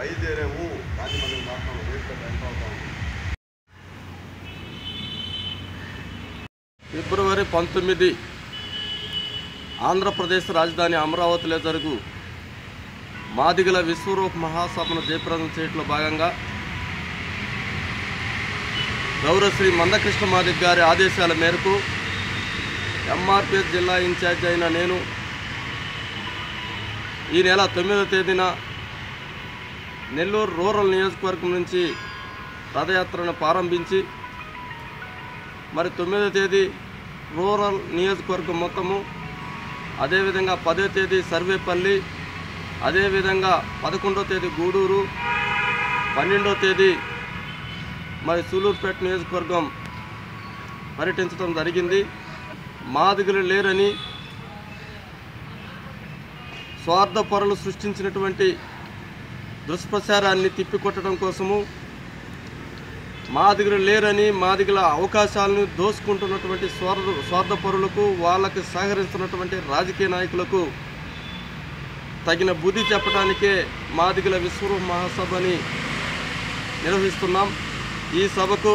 బయలుదేరాము కానీ మనం మాత్రం రేపు ఎంత అవుతాం ఫిబ్రవరి పంతొమ్మిది ఆంధ్రప్రదేశ్ రాజధాని అమరావతిలో జరుగు మాదిగల విశ్వరూప మహాసభను జయప్రదం చేయట్లో భాగంగా గౌరవశ్రీ మందకృష్ణ మాదిక్ గారి ఆదేశాల మేరకు ఎంఆర్పిఎస్ జిల్లా ఇన్ఛార్జ్ అయిన నేను ఈ నెల తొమ్మిదవ తేదీన నెల్లూరు రూరల్ నియోజకవర్గం నుంచి రథయాత్రను ప్రారంభించి మరి తొమ్మిదో తేదీ రూరల్ నియోజకవర్గం మొత్తము అదేవిధంగా పదో తేదీ సర్వేపల్లి అదేవిధంగా పదకొండో తేదీ గూడూరు పన్నెండో తేదీ మరి సూలూరుపేట నియోజకవర్గం పర్యటించడం జరిగింది మాదిగలు లేరని స్వార్థపరులు సృష్టించినటువంటి దుష్ప్రచారాన్ని తిప్పికొట్టడం కోసము మాదిగలు లేరని మాదిగల అవకాశాలను దోసుకుంటున్నటువంటి స్వార్థ స్వార్థపరులకు వాళ్ళకి సహకరిస్తున్నటువంటి రాజకీయ నాయకులకు తగిన బుద్ధి చెప్పడానికే మాదిగల విశ్వరూప మహాసభని నిర్వహిస్తున్నాం ఈ సభకు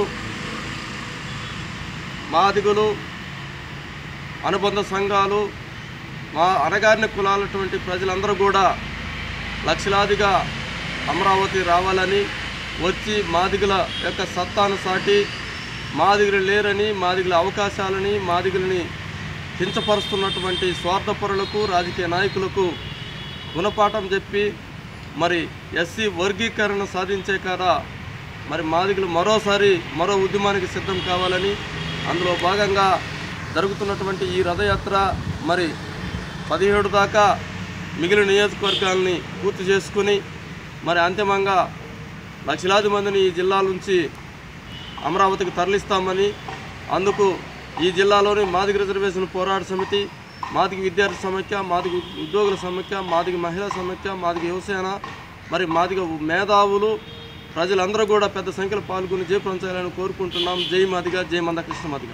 మాదిగలు అనుబంధ సంఘాలు మా అణగారిన కులాలటువంటి ప్రజలందరూ కూడా లక్షలాదిగా అమరావతి రావాలని వచ్చి మాదిగల యొక్క సత్తాను సాటి మాదిగలు లేరని మాదిగల అవకాశాలని మాదిగలని కించపరుస్తున్నటువంటి స్వార్థపరులకు రాజకీయ నాయకులకు గుణపాఠం చెప్పి మరి ఎస్సీ వర్గీకరణ సాధించే కదా మరి మాదిగలు మరోసారి మరో ఉద్యమానికి సిద్ధం కావాలని అందులో భాగంగా జరుగుతున్నటువంటి ఈ రథయాత్ర మరి పదిహేడు దాకా మిగిలిన నియోజకవర్గాలని పూర్తి చేసుకుని మరి అంతిమంగా లక్షలాది మందిని ఈ జిల్లా నుంచి అమరావతికి తరలిస్తామని అందుకు ఈ జిల్లాలోని మాదిగ రిజర్వేషన్ పోరాట సమితి మాదిగ విద్యార్థి సమైక్య మాదిగ ఉద్యోగుల సమైక్య మాదిగ మహిళా సమైక్య మాదిగ యువసేన మరి మాదిగ మేధావులు ప్రజలందరూ కూడా పెద్ద సంఖ్యలో పాల్గొని జయప్రదం చేయాలని కోరుకుంటున్నాం జై మాదిగ జై మందకృష్ణ మాదిగ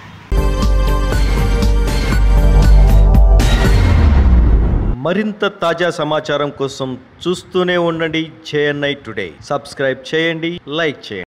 మరింత తాజా సమాచారం కోసం చూస్తూనే ఉండండి జేఎన్ఐ టుడే సబ్స్క్రైబ్ చేయండి లైక్ చేయండి